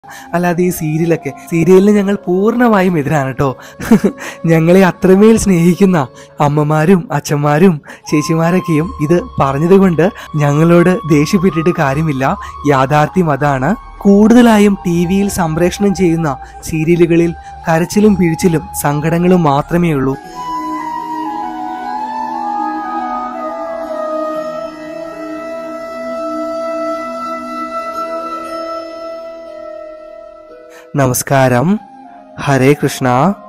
അല്ലാതെ ഈ സീരിയലൊക്കെ സീരിയലിന് ഞങ്ങൾ പൂർണ്ണമായും എതിരാണ് കേട്ടോ ഞങ്ങളെ അത്രമേൽ സ്നേഹിക്കുന്ന അമ്മമാരും അച്ഛന്മാരും ചേച്ചിമാരൊക്കെയും ഇത് പറഞ്ഞതുകൊണ്ട് ഞങ്ങളോട് ദേഷ്യപ്പെട്ടിട്ട് കാര്യമില്ല യാഥാർത്ഥ്യം അതാണ് കൂടുതലായും ടി വിയിൽ സംപ്രേഷണം ചെയ്യുന്ന സീരിയലുകളിൽ കരച്ചിലും പിഴിച്ചിലും സങ്കടങ്ങളും മാത്രമേ ഉള്ളൂ നമസ്കാരം ഹരേ കൃഷ്ണ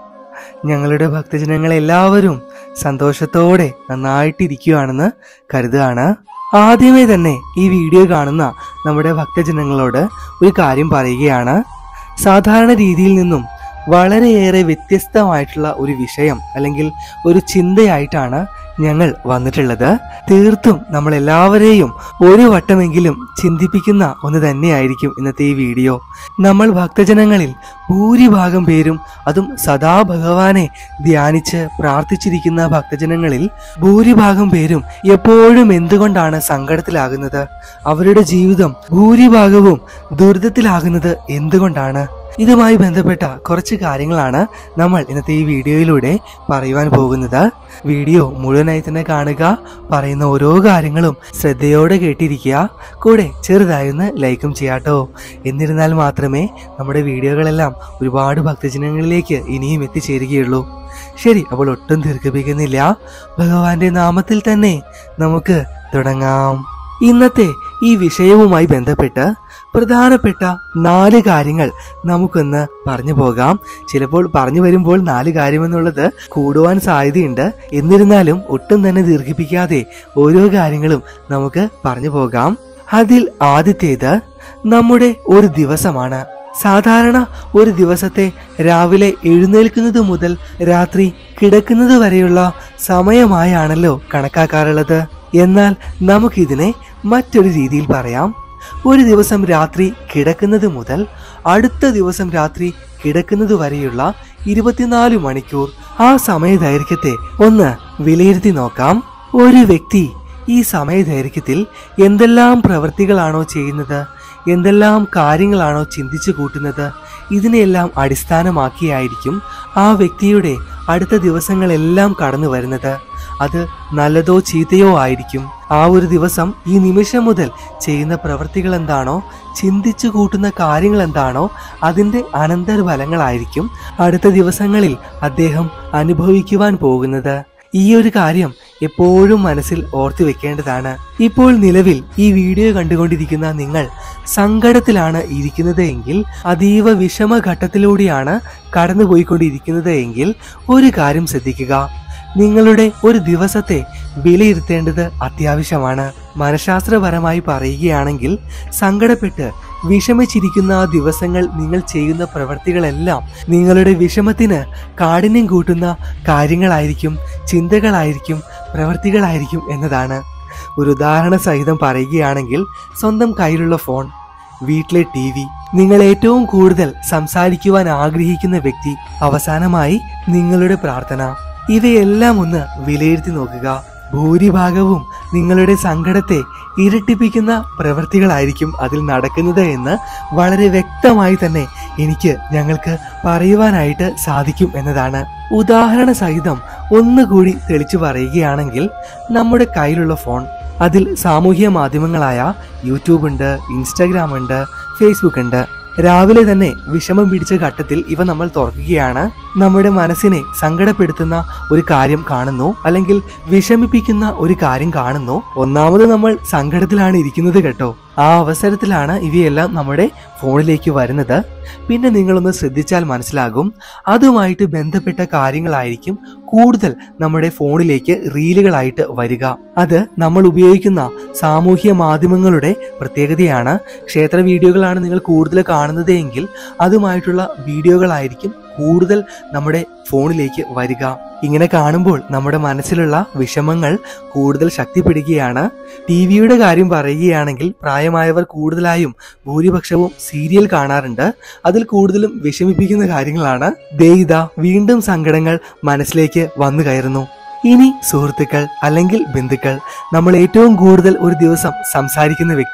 ഞങ്ങളുടെ ഭക്തജനങ്ങളെല്ലാവരും സന്തോഷത്തോടെ നന്നായിട്ടിരിക്കുകയാണെന്ന് കരുതുകയാണ് ആദ്യമേ തന്നെ ഈ വീഡിയോ കാണുന്ന നമ്മുടെ ഭക്തജനങ്ങളോട് ഒരു കാര്യം പറയുകയാണ് സാധാരണ രീതിയിൽ നിന്നും വളരെയേറെ വ്യത്യസ്തമായിട്ടുള്ള ഒരു വിഷയം അല്ലെങ്കിൽ ഒരു ചിന്തയായിട്ടാണ് ഞങ്ങൾ വന്നിട്ടുള്ളത് തീർത്തും നമ്മൾ എല്ലാവരെയും ഒരു വട്ടമെങ്കിലും ചിന്തിപ്പിക്കുന്ന ഒന്ന് തന്നെയായിരിക്കും ഇന്നത്തെ ഈ വീഡിയോ നമ്മൾ ഭക്തജനങ്ങളിൽ ഭൂരിഭാഗം പേരും അതും സദാ ഭഗവാനെ ധ്യാനിച്ച് പ്രാർത്ഥിച്ചിരിക്കുന്ന ഭക്തജനങ്ങളിൽ ഭൂരിഭാഗം പേരും എപ്പോഴും എന്തുകൊണ്ടാണ് സങ്കടത്തിലാകുന്നത് അവരുടെ ജീവിതം ഭൂരിഭാഗവും ദുരിതത്തിലാകുന്നത് എന്തുകൊണ്ടാണ് ഇതുമായി ബന്ധപ്പെട്ട കുറച്ച് കാര്യങ്ങളാണ് നമ്മൾ ഇന്നത്തെ ഈ വീഡിയോയിലൂടെ പറയുവാൻ പോകുന്നത് വീഡിയോ മുഴുവനായി തന്നെ കാണുക പറയുന്ന ഓരോ കാര്യങ്ങളും ശ്രദ്ധയോടെ കേട്ടിരിക്കുക കൂടെ ചെറുതായൊന്ന് ലൈക്കും ചെയ്യാട്ടോ എന്നിരുന്നാൽ മാത്രമേ നമ്മുടെ വീഡിയോകളെല്ലാം ഒരുപാട് ഭക്തജനങ്ങളിലേക്ക് ഇനിയും എത്തിച്ചേരുകയുള്ളൂ ശരി അപ്പോൾ ഒട്ടും ദീർഘിപ്പിക്കുന്നില്ല ഭഗവാന്റെ നാമത്തിൽ തന്നെ നമുക്ക് തുടങ്ങാം ഇന്നത്തെ ഈ വിഷയവുമായി ബന്ധപ്പെട്ട് പ്രധാനപ്പെട്ട നാല് കാര്യങ്ങൾ നമുക്കൊന്ന് പറഞ്ഞു പോകാം ചിലപ്പോൾ പറഞ്ഞു വരുമ്പോൾ നാല് കാര്യമെന്നുള്ളത് കൂടുവാൻ സാധ്യതയുണ്ട് എന്നിരുന്നാലും ഒട്ടും തന്നെ ദീർഘിപ്പിക്കാതെ ഓരോ കാര്യങ്ങളും നമുക്ക് പറഞ്ഞു പോകാം അതിൽ ആദ്യത്തേത് നമ്മുടെ ഒരു ദിവസമാണ് സാധാരണ ഒരു ദിവസത്തെ രാവിലെ എഴുന്നേൽക്കുന്നത് മുതൽ രാത്രി കിടക്കുന്നത് വരെയുള്ള സമയമായാണല്ലോ കണക്കാക്കാറുള്ളത് എന്നാൽ നമുക്കിതിനെ മറ്റൊരു രീതിയിൽ പറയാം ഒരു ദിവസം രാത്രി കിടക്കുന്നത് മുതൽ അടുത്ത ദിവസം രാത്രി കിടക്കുന്നത് വരെയുള്ള ഇരുപത്തിനാല് മണിക്കൂർ ആ സമയദൈർഘ്യത്തെ ഒന്ന് വിലയിരുത്തി നോക്കാം ഒരു വ്യക്തി ഈ സമയദൈർഘ്യത്തിൽ എന്തെല്ലാം പ്രവൃത്തികളാണോ ചെയ്യുന്നത് എന്തെല്ലാം കാര്യങ്ങളാണോ ചിന്തിച്ചു കൂട്ടുന്നത് ഇതിനെല്ലാം അടിസ്ഥാനമാക്കിയായിരിക്കും ആ വ്യക്തിയുടെ അടുത്ത ദിവസങ്ങളെല്ലാം കടന്നു വരുന്നത് അത് നല്ലതോ ചീത്തയോ ആയിരിക്കും ആ ഒരു ദിവസം ഈ നിമിഷം മുതൽ ചെയ്യുന്ന പ്രവൃത്തികൾ എന്താണോ ചിന്തിച്ചു കൂട്ടുന്ന കാര്യങ്ങൾ എന്താണോ അതിന്റെ അനന്തരഫലങ്ങളായിരിക്കും അടുത്ത ദിവസങ്ങളിൽ അദ്ദേഹം അനുഭവിക്കുവാൻ പോകുന്നത് ഈ ഒരു കാര്യം എപ്പോഴും മനസ്സിൽ ഓർത്തു വെക്കേണ്ടതാണ് ഇപ്പോൾ നിലവിൽ ഈ വീഡിയോ കണ്ടുകൊണ്ടിരിക്കുന്ന നിങ്ങൾ സങ്കടത്തിലാണ് ഇരിക്കുന്നത് എങ്കിൽ അതീവ വിഷമഘട്ടത്തിലൂടെയാണ് കടന്നുപോയിക്കൊണ്ടിരിക്കുന്നത് എങ്കിൽ ഒരു കാര്യം ശ്രദ്ധിക്കുക നിങ്ങളുടെ ഒരു ദിവസത്തെ വിലയിരുത്തേണ്ടത് അത്യാവശ്യമാണ് മനഃശാസ്ത്രപരമായി പറയുകയാണെങ്കിൽ സങ്കടപ്പെട്ട് വിഷമിച്ചിരിക്കുന്ന ആ ദിവസങ്ങൾ നിങ്ങൾ ചെയ്യുന്ന പ്രവർത്തികളെല്ലാം നിങ്ങളുടെ വിഷമത്തിന് കാഠിന്യം കൂട്ടുന്ന കാര്യങ്ങളായിരിക്കും ചിന്തകളായിരിക്കും പ്രവൃത്തികളായിരിക്കും എന്നതാണ് ഒരു ഉദാഹരണ സഹിതം പറയുകയാണെങ്കിൽ സ്വന്തം കയ്യിലുള്ള ഫോൺ വീട്ടിലെ ടി വി നിങ്ങൾ ഏറ്റവും കൂടുതൽ സംസാരിക്കുവാൻ ആഗ്രഹിക്കുന്ന വ്യക്തി അവസാനമായി നിങ്ങളുടെ പ്രാർത്ഥന ഇവയെല്ലാം ഒന്ന് വിലയിരുത്തി നോക്കുക ഭൂരിഭാഗവും നിങ്ങളുടെ സങ്കടത്തെ ഇരട്ടിപ്പിക്കുന്ന പ്രവൃത്തികളായിരിക്കും അതിൽ നടക്കുന്നത് എന്ന് വളരെ വ്യക്തമായി തന്നെ എനിക്ക് ഞങ്ങൾക്ക് പറയുവാനായിട്ട് സാധിക്കും എന്നതാണ് ഉദാഹരണ സഹിതം ഒന്നുകൂടി തെളിച്ചു പറയുകയാണെങ്കിൽ നമ്മുടെ കയ്യിലുള്ള ഫോൺ അതിൽ സാമൂഹ്യ മാധ്യമങ്ങളായ യൂട്യൂബ് ഉണ്ട് ഇൻസ്റ്റാഗ്രാം ഉണ്ട് ഫേസ്ബുക്ക് ഉണ്ട് രാവിലെ തന്നെ വിഷമം പിടിച്ച ഘട്ടത്തിൽ ഇവ നമ്മൾ തുറക്കുകയാണ് നമ്മുടെ മനസ്സിനെ സങ്കടപ്പെടുത്തുന്ന ഒരു കാര്യം കാണുന്നു അല്ലെങ്കിൽ വിഷമിപ്പിക്കുന്ന ഒരു കാര്യം കാണുന്നു ഒന്നാമത് നമ്മൾ സങ്കടത്തിലാണ് ഇരിക്കുന്നത് കേട്ടോ ആ അവസരത്തിലാണ് ഇവയെല്ലാം നമ്മുടെ ഫോണിലേക്ക് വരുന്നത് പിന്നെ നിങ്ങളൊന്ന് ശ്രദ്ധിച്ചാൽ മനസ്സിലാകും അതുമായിട്ട് ബന്ധപ്പെട്ട കാര്യങ്ങളായിരിക്കും കൂടുതൽ നമ്മുടെ ഫോണിലേക്ക് റീലുകളായിട്ട് വരിക അത് നമ്മൾ ഉപയോഗിക്കുന്ന സാമൂഹ്യ മാധ്യമങ്ങളുടെ പ്രത്യേകതയാണ് ക്ഷേത്ര വീഡിയോകളാണ് നിങ്ങൾ കൂടുതൽ കാണുന്നത് എങ്കിൽ അതുമായിട്ടുള്ള വീഡിയോകളായിരിക്കും കൂടുതൽ നമ്മുടെ ഫോണിലേക്ക് വരിക ഇങ്ങനെ കാണുമ്പോൾ നമ്മുടെ മനസ്സിലുള്ള വിഷമങ്ങൾ കൂടുതൽ ശക്തിപ്പെടുകയാണ് ടി വിയുടെ കാര്യം പറയുകയാണെങ്കിൽ പ്രായമായവർ കൂടുതലായും ഭൂരിപക്ഷവും സീരിയൽ കാണാറുണ്ട് അതിൽ കൂടുതലും വിഷമിപ്പിക്കുന്ന കാര്യങ്ങളാണ് ദൈത വീണ്ടും സങ്കടങ്ങൾ മനസ്സിലേക്ക് വന്നു കയറുന്നു ഇനി സുഹൃത്തുക്കൾ അല്ലെങ്കിൽ ബന്ധുക്കൾ നമ്മൾ ഏറ്റവും കൂടുതൽ ഒരു ദിവസം സംസാരിക്കുന്ന വ്യക്തി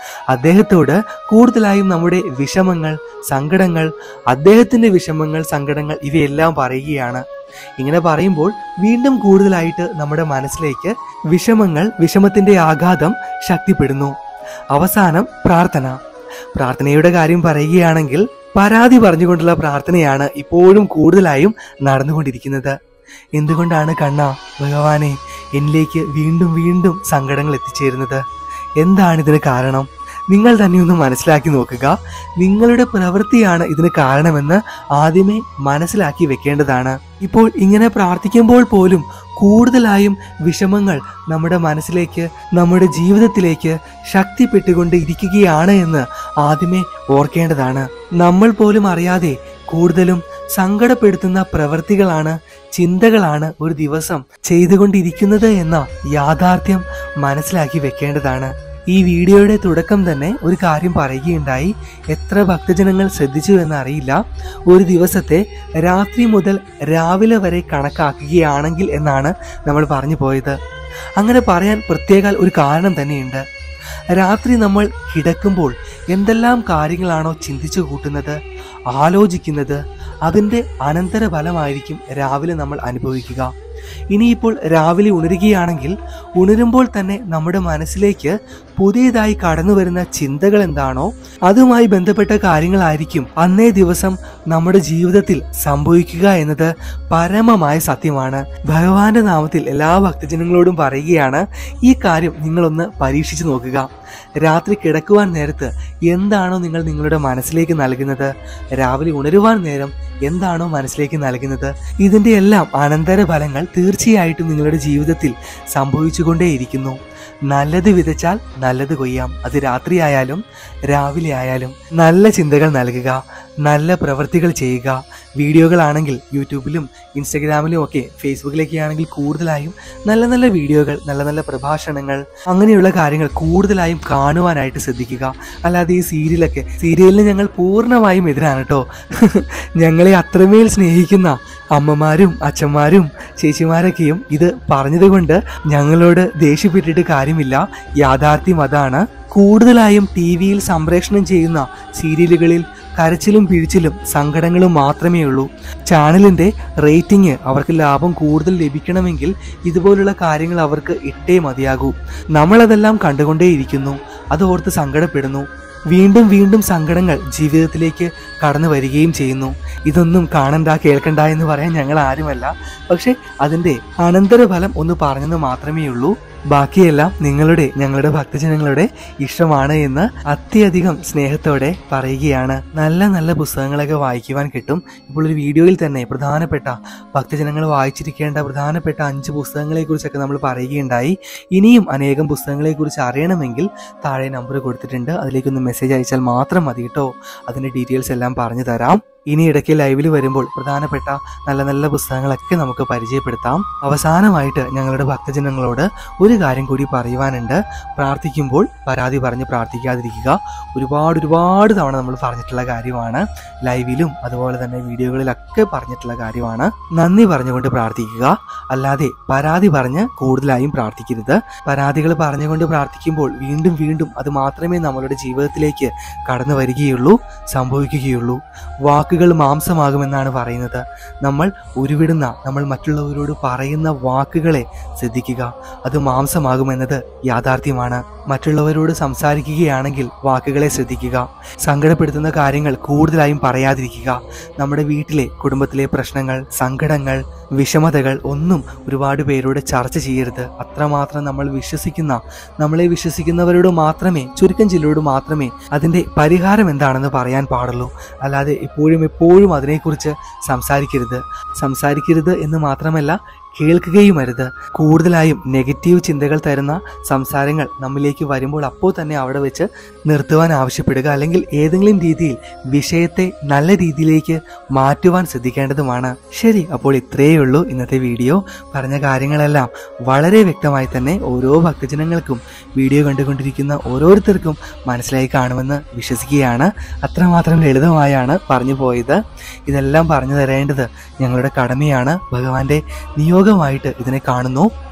അദ്ദേഹത്തോട് കൂടുതലായും നമ്മുടെ വിഷമങ്ങൾ സങ്കടങ്ങൾ അദ്ദേഹത്തിന്റെ വിഷമങ്ങൾ സങ്കടങ്ങൾ ഇവയെല്ലാം പറയുകയാണ് ഇങ്ങനെ പറയുമ്പോൾ വീണ്ടും കൂടുതലായിട്ട് നമ്മുടെ മനസ്സിലേക്ക് വിഷമങ്ങൾ വിഷമത്തിന്റെ ആഘാതം ശക്തിപ്പെടുന്നു അവസാനം പ്രാർത്ഥന പ്രാർത്ഥനയുടെ കാര്യം പറയുകയാണെങ്കിൽ പരാതി പറഞ്ഞുകൊണ്ടുള്ള പ്രാർത്ഥനയാണ് ഇപ്പോഴും കൂടുതലായും നടന്നുകൊണ്ടിരിക്കുന്നത് എന്തുകൊണ്ടാണ് കണ്ണ ഭഗവാനെ എന്നിലേക്ക് വീണ്ടും വീണ്ടും സങ്കടങ്ങൾ എത്തിച്ചേരുന്നത് എന്താണ് ഇതിന് കാരണം നിങ്ങൾ തന്നെ ഒന്ന് മനസ്സിലാക്കി നോക്കുക നിങ്ങളുടെ പ്രവൃത്തിയാണ് ഇതിന് കാരണമെന്ന് ആദ്യമേ മനസ്സിലാക്കി വെക്കേണ്ടതാണ് ഇപ്പോൾ ഇങ്ങനെ പ്രാർത്ഥിക്കുമ്പോൾ പോലും കൂടുതലായും വിഷമങ്ങൾ നമ്മുടെ മനസ്സിലേക്ക് നമ്മുടെ ജീവിതത്തിലേക്ക് ശക്തിപ്പെട്ടുകൊണ്ട് ഇരിക്കുകയാണ് എന്ന് ആദ്യമേ ഓർക്കേണ്ടതാണ് നമ്മൾ പോലും അറിയാതെ കൂടുതലും സങ്കടപ്പെടുത്തുന്ന പ്രവൃത്തികളാണ് ചിന്തകളാണ് ഒരു ദിവസം ചെയ്തുകൊണ്ടിരിക്കുന്നത് എന്ന യാഥാർത്ഥ്യം മനസ്സിലാക്കി വെക്കേണ്ടതാണ് ഈ വീഡിയോയുടെ തുടക്കം തന്നെ ഒരു കാര്യം പറയുകയുണ്ടായി എത്ര ഭക്തജനങ്ങൾ ശ്രദ്ധിച്ചു എന്ന് അറിയില്ല ഒരു ദിവസത്തെ രാത്രി മുതൽ രാവിലെ വരെ കണക്കാക്കുകയാണെങ്കിൽ എന്നാണ് നമ്മൾ പറഞ്ഞു പോയത് അങ്ങനെ പറയാൻ പ്രത്യേക ഒരു കാരണം തന്നെയുണ്ട് രാത്രി നമ്മൾ കിടക്കുമ്പോൾ എന്തെല്ലാം കാര്യങ്ങളാണോ ചിന്തിച്ചു കൂട്ടുന്നത് ആലോചിക്കുന്നത് അതിൻ്റെ അനന്തരഫലമായിരിക്കും രാവിലെ നമ്മൾ അനുഭവിക്കുക ഇനിയിപ്പോൾ രാവിലെ ഉണരുകയാണെങ്കിൽ ഉണരുമ്പോൾ തന്നെ നമ്മുടെ മനസ്സിലേക്ക് പുതിയതായി കടന്നു വരുന്ന ചിന്തകൾ എന്താണോ അതുമായി ബന്ധപ്പെട്ട കാര്യങ്ങളായിരിക്കും അന്നേ ദിവസം നമ്മുടെ ജീവിതത്തിൽ സംഭവിക്കുക എന്നത് പരമമായ സത്യമാണ് ഭഗവാന്റെ നാമത്തിൽ എല്ലാ ഭക്തജനങ്ങളോടും പറയുകയാണ് ഈ കാര്യം നിങ്ങളൊന്ന് പരീക്ഷിച്ചു നോക്കുക രാത്രി കിടക്കുവാൻ നേരത്ത് എന്താണോ നിങ്ങൾ നിങ്ങളുടെ മനസ്സിലേക്ക് നൽകുന്നത് രാവിലെ ഉണരുവാൻ നേരം എന്താണോ മനസ്സിലേക്ക് നൽകുന്നത് ഇതിന്റെ എല്ലാം അനന്തര ഫലങ്ങൾ തീർച്ചയായിട്ടും നിങ്ങളുടെ ജീവിതത്തിൽ സംഭവിച്ചുകൊണ്ടേയിരിക്കുന്നു നല്ലത് വിതച്ചാൽ നല്ലത് കൊയ്യാം അത് രാത്രിയായാലും രാവിലെ ആയാലും നല്ല ചിന്തകൾ നൽകുക നല്ല പ്രവൃത്തികൾ ചെയ്യുക വീഡിയോകളാണെങ്കിൽ യൂട്യൂബിലും ഇൻസ്റ്റഗ്രാമിലും ഒക്കെ ഫേസ്ബുക്കിലൊക്കെ ആണെങ്കിൽ കൂടുതലായും നല്ല നല്ല വീഡിയോകൾ നല്ല നല്ല പ്രഭാഷണങ്ങൾ അങ്ങനെയുള്ള കാര്യങ്ങൾ കൂടുതലായും കാണുവാനായിട്ട് ശ്രദ്ധിക്കുക അല്ലാതെ ഈ സീരിയലൊക്കെ സീരിയലിന് ഞങ്ങൾ പൂർണ്ണമായും എതിരാണ് കേട്ടോ ഞങ്ങളെ അത്രമേൽ സ്നേഹിക്കുന്ന അമ്മമാരും അച്ഛന്മാരും ചേച്ചിമാരൊക്കെയും ഇത് പറഞ്ഞതുകൊണ്ട് ഞങ്ങളോട് ദേഷ്യപ്പെട്ടിട്ട് കാര്യമില്ല യാഥാർത്ഥ്യം അതാണ് കൂടുതലായും ടി വിയിൽ സംപ്രേഷണം ചെയ്യുന്ന സീരിയലുകളിൽ കരച്ചിലും പിഴിച്ചിലും സങ്കടങ്ങളും മാത്രമേ ഉള്ളൂ ചാനലിന്റെ റേറ്റിംഗ് അവർക്ക് ലാഭം കൂടുതൽ ലഭിക്കണമെങ്കിൽ ഇതുപോലുള്ള കാര്യങ്ങൾ അവർക്ക് ഇട്ടേ മതിയാകൂ നമ്മളതെല്ലാം കണ്ടുകൊണ്ടേയിരിക്കുന്നു അത് ഓർത്ത് സങ്കടപ്പെടുന്നു വീണ്ടും വീണ്ടും സങ്കടങ്ങൾ ജീവിതത്തിലേക്ക് കടന്നു വരികയും ചെയ്യുന്നു ഇതൊന്നും കാണണ്ട കേൾക്കണ്ട എന്ന് പറയാൻ ഞങ്ങൾ ആരുമല്ല പക്ഷെ അതിന്റെ അനന്തരഫലം ഒന്ന് പറഞ്ഞെന്ന് മാത്രമേ ഉള്ളൂ ബാക്കിയെല്ലാം നിങ്ങളുടെ ഞങ്ങളുടെ ഭക്തജനങ്ങളുടെ ഇഷ്ടമാണ് എന്ന് അത്യധികം സ്നേഹത്തോടെ പറയുകയാണ് നല്ല നല്ല പുസ്തകങ്ങളൊക്കെ വായിക്കുവാൻ കിട്ടും ഇപ്പോൾ ഒരു വീഡിയോയിൽ തന്നെ പ്രധാനപ്പെട്ട ഭക്തജനങ്ങൾ വായിച്ചിരിക്കേണ്ട പ്രധാനപ്പെട്ട അഞ്ച് പുസ്തകങ്ങളെക്കുറിച്ചൊക്കെ നമ്മൾ പറയുകയുണ്ടായി ഇനിയും അനേകം പുസ്തകങ്ങളെക്കുറിച്ച് അറിയണമെങ്കിൽ താഴെ നമ്പർ കൊടുത്തിട്ടുണ്ട് അതിലേക്കൊന്ന് മെസ്സേജ് അയച്ചാൽ മാത്രം മതി കേട്ടോ അതിൻ്റെ ഡീറ്റെയിൽസ് എല്ലാം പറഞ്ഞു തരാം ഇനി ഇടയ്ക്ക് ലൈവിൽ വരുമ്പോൾ പ്രധാനപ്പെട്ട നല്ല നല്ല പുസ്തകങ്ങളൊക്കെ നമുക്ക് പരിചയപ്പെടുത്താം അവസാനമായിട്ട് ഞങ്ങളുടെ ഭക്തജനങ്ങളോട് ഒരു കാര്യം കൂടി പറയുവാനുണ്ട് പ്രാർത്ഥിക്കുമ്പോൾ പരാതി പറഞ്ഞ് പ്രാർത്ഥിക്കാതിരിക്കുക ഒരുപാട് ഒരുപാട് തവണ നമ്മൾ പറഞ്ഞിട്ടുള്ള കാര്യമാണ് ലൈവിലും അതുപോലെ തന്നെ വീഡിയോകളിലൊക്കെ പറഞ്ഞിട്ടുള്ള കാര്യമാണ് നന്ദി പറഞ്ഞുകൊണ്ട് പ്രാർത്ഥിക്കുക അല്ലാതെ പരാതി പറഞ്ഞ് കൂടുതലായും പ്രാർത്ഥിക്കരുത് പരാതികൾ പറഞ്ഞുകൊണ്ട് പ്രാർത്ഥിക്കുമ്പോൾ വീണ്ടും വീണ്ടും അത് മാത്രമേ നമ്മളുടെ ജീവിതത്തിലേക്ക് കടന്നു വരികയുള്ളൂ സംഭവിക്കുകയുള്ളൂ വാക്കുകൾ മാംസമാകുമെന്നാണ് പറയുന്നത് നമ്മൾ ഉരുവിടുന്ന നമ്മൾ മറ്റുള്ളവരോട് പറയുന്ന വാക്കുകളെ ശ്രദ്ധിക്കുക അത് മാംസമാകുമെന്നത് യാഥാർത്ഥ്യമാണ് മറ്റുള്ളവരോട് സംസാരിക്കുകയാണെങ്കിൽ വാക്കുകളെ ശ്രദ്ധിക്കുക സങ്കടപ്പെടുത്തുന്ന കാര്യങ്ങൾ കൂടുതലായും പറയാതിരിക്കുക നമ്മുടെ വീട്ടിലെ കുടുംബത്തിലെ പ്രശ്നങ്ങൾ സങ്കടങ്ങൾ വിഷമതകൾ ഒന്നും ഒരുപാട് പേരോട് ചർച്ച ചെയ്യരുത് അത്രമാത്രം നമ്മൾ വിശ്വസിക്കുന്ന നമ്മളെ വിശ്വസിക്കുന്നവരോട് മാത്രമേ ചുരുക്കം ചിലരോട് മാത്രമേ അതിൻ്റെ പരിഹാരം എന്താണെന്ന് പറയാൻ പാടുള്ളൂ അല്ലാതെ എപ്പോഴും എപ്പോഴും അതിനെക്കുറിച്ച് സംസാരിക്കരുത് സംസാരിക്കരുത് എന്ന് മാത്രമല്ല കേൾക്കുകയും അരുത് കൂടുതലായും നെഗറ്റീവ് ചിന്തകൾ തരുന്ന സംസാരങ്ങൾ നമ്മിലേക്ക് വരുമ്പോൾ അപ്പോൾ തന്നെ അവിടെ വെച്ച് നിർത്തുവാൻ ആവശ്യപ്പെടുക അല്ലെങ്കിൽ ഏതെങ്കിലും രീതിയിൽ വിഷയത്തെ നല്ല രീതിയിലേക്ക് മാറ്റുവാൻ ശ്രദ്ധിക്കേണ്ടതുമാണ് ശരി അപ്പോൾ ഇത്രയേ ഉള്ളൂ ഇന്നത്തെ വീഡിയോ പറഞ്ഞ കാര്യങ്ങളെല്ലാം വളരെ വ്യക്തമായി തന്നെ ഓരോ ഭക്തജനങ്ങൾക്കും വീഡിയോ കണ്ടുകൊണ്ടിരിക്കുന്ന ഓരോരുത്തർക്കും മനസ്സിലായി കാണുമെന്ന് വിശ്വസിക്കുകയാണ് അത്രമാത്രം ലളിതമായാണ് പറഞ്ഞു പോയത് ഇതെല്ലാം പറഞ്ഞു തരേണ്ടത് ഞങ്ങളുടെ കടമയാണ് ഭഗവാന്റെ നിയോഗമായിട്ട് ഇതിനെ കാണുന്നു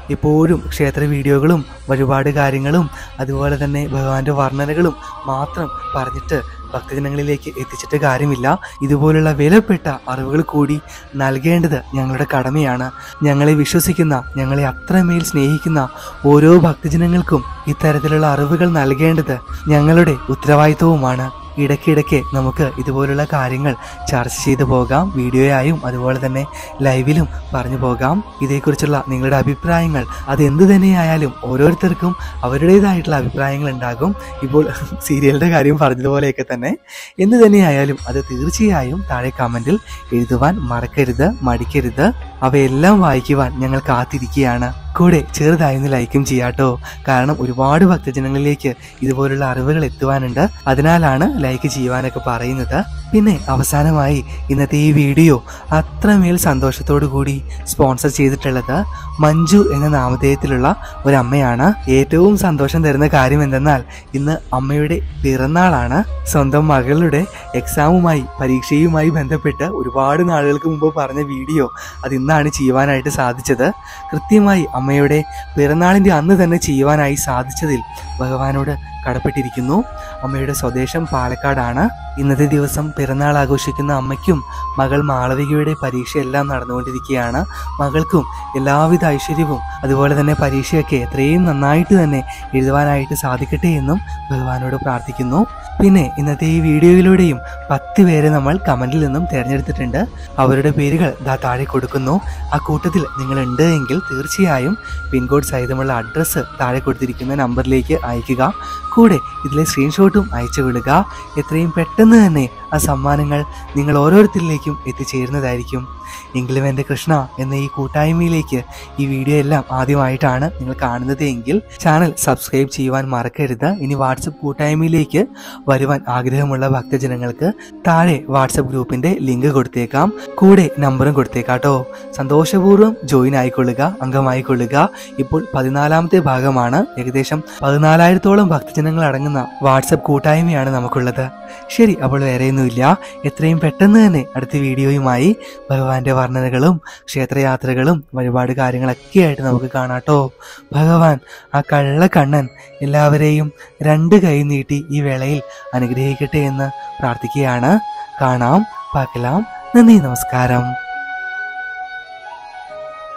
എപ്പോഴും ക്ഷേത്ര വീഡിയോകളും വഴിപാട് കാര്യങ്ങളും അതുപോലെ തന്നെ ഭഗവാന്റെ വർണ്ണനകളും മാത്രം പറഞ്ഞിട്ട് ഭക്തജനങ്ങളിലേക്ക് എത്തിച്ചിട്ട് കാര്യമില്ല ഇതുപോലുള്ള വിലപ്പെട്ട അറിവുകൾ കൂടി നൽകേണ്ടത് ഞങ്ങളുടെ കടമയാണ് ഞങ്ങളെ വിശ്വസിക്കുന്ന ഞങ്ങളെ അത്രമേൽ സ്നേഹിക്കുന്ന ഓരോ ഭക്തജനങ്ങൾക്കും ഇത്തരത്തിലുള്ള അറിവുകൾ നൽകേണ്ടത് ഞങ്ങളുടെ ഉത്തരവാദിത്വവുമാണ് ഇടയ്ക്കിടയ്ക്ക് നമുക്ക് ഇതുപോലുള്ള കാര്യങ്ങൾ ചർച്ച ചെയ്തു പോകാം വീഡിയോയായും അതുപോലെ തന്നെ ലൈവിലും പറഞ്ഞു പോകാം ഇതേക്കുറിച്ചുള്ള നിങ്ങളുടെ അഭിപ്രായങ്ങൾ അത് എന്ത് തന്നെയായാലും ഓരോരുത്തർക്കും അവരുടേതായിട്ടുള്ള അഭിപ്രായങ്ങൾ ഉണ്ടാകും ഇപ്പോൾ സീരിയലിൻ്റെ കാര്യം പറഞ്ഞതുപോലെയൊക്കെ തന്നെ എന്ത് തന്നെയായാലും അത് തീർച്ചയായും താഴെ കമൻറ്റിൽ എഴുതുവാൻ മറക്കരുത് മടിക്കരുത് അവയെല്ലാം വായിക്കുവാൻ ഞങ്ങൾ കാത്തിരിക്കുകയാണ് കൂടെ ചെറുതായൊന്ന് ലൈക്കും ചെയ്യാട്ടോ കാരണം ഒരുപാട് ഭക്തജനങ്ങളിലേക്ക് ഇതുപോലുള്ള അറിവുകൾ എത്തുവാനുണ്ട് അതിനാലാണ് ലൈക്ക് ചെയ്യുവാനൊക്കെ പറയുന്നത് പിന്നെ അവസാനമായി ഇന്നത്തെ ഈ വീഡിയോ അത്രമേൽ സന്തോഷത്തോടു കൂടി സ്പോൺസർ ചെയ്തിട്ടുള്ളത് മഞ്ജു എന്ന നാമധേയത്തിലുള്ള ഒരു അമ്മയാണ് ഏറ്റവും സന്തോഷം തരുന്ന കാര്യം എന്തെന്നാൽ ഇന്ന് അമ്മയുടെ പിറന്നാളാണ് സ്വന്തം മകളുടെ എക്സാമുമായി പരീക്ഷയുമായി ബന്ധപ്പെട്ട് ഒരുപാട് നാളുകൾക്ക് മുമ്പ് പറഞ്ഞ വീഡിയോ അത് ഇന്നാണ് ചെയ്യുവാനായിട്ട് സാധിച്ചത് കൃത്യമായി അമ്മയുടെ പിറന്നാളിൻ്റെ അന്ന് തന്നെ ചെയ്യുവാനായി സാധിച്ചതിൽ ഭഗവാനോട് കടപ്പെട്ടിരിക്കുന്നു അമ്മയുടെ സ്വദേശം പാലക്കാടാണ് ഇന്നത്തെ ദിവസം പിറന്നാൾ ആഘോഷിക്കുന്ന അമ്മയ്ക്കും മകൾ മാളവികയുടെ പരീക്ഷയെല്ലാം നടന്നുകൊണ്ടിരിക്കുകയാണ് മകൾക്കും എല്ലാവിധ ഐശ്വര്യവും അതുപോലെ തന്നെ പരീക്ഷയൊക്കെ എത്രയും നന്നായിട്ട് തന്നെ എഴുതുവാനായിട്ട് സാധിക്കട്ടെ എന്നും ഭഗവാനോട് പ്രാർത്ഥിക്കുന്നു പിന്നെ ഇന്നത്തെ ഈ വീഡിയോയിലൂടെയും പത്ത് പേരെ നമ്മൾ കമന്റിൽ നിന്നും തിരഞ്ഞെടുത്തിട്ടുണ്ട് അവരുടെ പേരുകൾ ദാ താഴെ കൊടുക്കുന്നു ആ കൂട്ടത്തിൽ നിങ്ങൾ ഉണ്ട് എങ്കിൽ തീർച്ചയായും പിൻകോഡ് സഹിതമുള്ള അഡ്രസ്സ് താഴെ കൊടുത്തിരിക്കുന്ന നമ്പറിലേക്ക് അയക്കുക കൂടെ ഇതിലെ സ്ക്രീൻഷോട്ടും അയച്ചു വിടുക എത്രയും പെട്ടെന്ന് തന്നെ ആ സമ്മാനങ്ങൾ നിങ്ങൾ ഓരോരുത്തരിലേക്കും എത്തിച്ചേരുന്നതായിരിക്കും എങ്കിലും എൻ്റെ കൃഷ്ണ എന്ന ഈ കൂട്ടായ്മയിലേക്ക് ഈ വീഡിയോ എല്ലാം ആദ്യമായിട്ടാണ് നിങ്ങൾ കാണുന്നത് എങ്കിൽ ചാനൽ സബ്സ്ക്രൈബ് ചെയ്യുവാൻ മറക്കരുത് ഇനി വാട്സപ്പ് കൂട്ടായ്മയിലേക്ക് വരുവാൻ ആഗ്രഹമുള്ള ഭക്തജനങ്ങൾക്ക് താഴെ വാട്സപ്പ് ഗ്രൂപ്പിന്റെ ലിങ്ക് കൊടുത്തേക്കാം കൂടെ നമ്പറും കൊടുത്തേക്കാട്ടോ സന്തോഷപൂർവ്വം ജോയിൻ ആയിക്കൊള്ളുക അംഗമായിക്കൊള്ളുക ഇപ്പോൾ പതിനാലാമത്തെ ഭാഗമാണ് ഏകദേശം പതിനാലായിരത്തോളം ഭക്തജനങ്ങൾ അടങ്ങുന്ന വാട്സപ്പ് കൂട്ടായ്മയാണ് നമുക്കുള്ളത് ശരി അപ്പോൾ വേറെയൊന്നുമില്ല എത്രയും പെട്ടെന്ന് തന്നെ അടുത്ത വീഡിയോയുമായി ഭഗവാന്റെ വർണ്ണനകളും ക്ഷേത്രയാത്രകളും വഴിപാട് കാര്യങ്ങളൊക്കെ ആയിട്ട് നമുക്ക് കാണാട്ടോ ഭഗവാൻ ആ കള്ള കണ്ണൻ എല്ലാവരെയും രണ്ട് കൈ നീട്ടി ഈ വേളയിൽ അനുഗ്രഹിക്കട്ടെ എന്ന് പ്രാർത്ഥിക്കുകയാണ് കാണാം പാക്കലാം നന്ദി നമസ്കാരം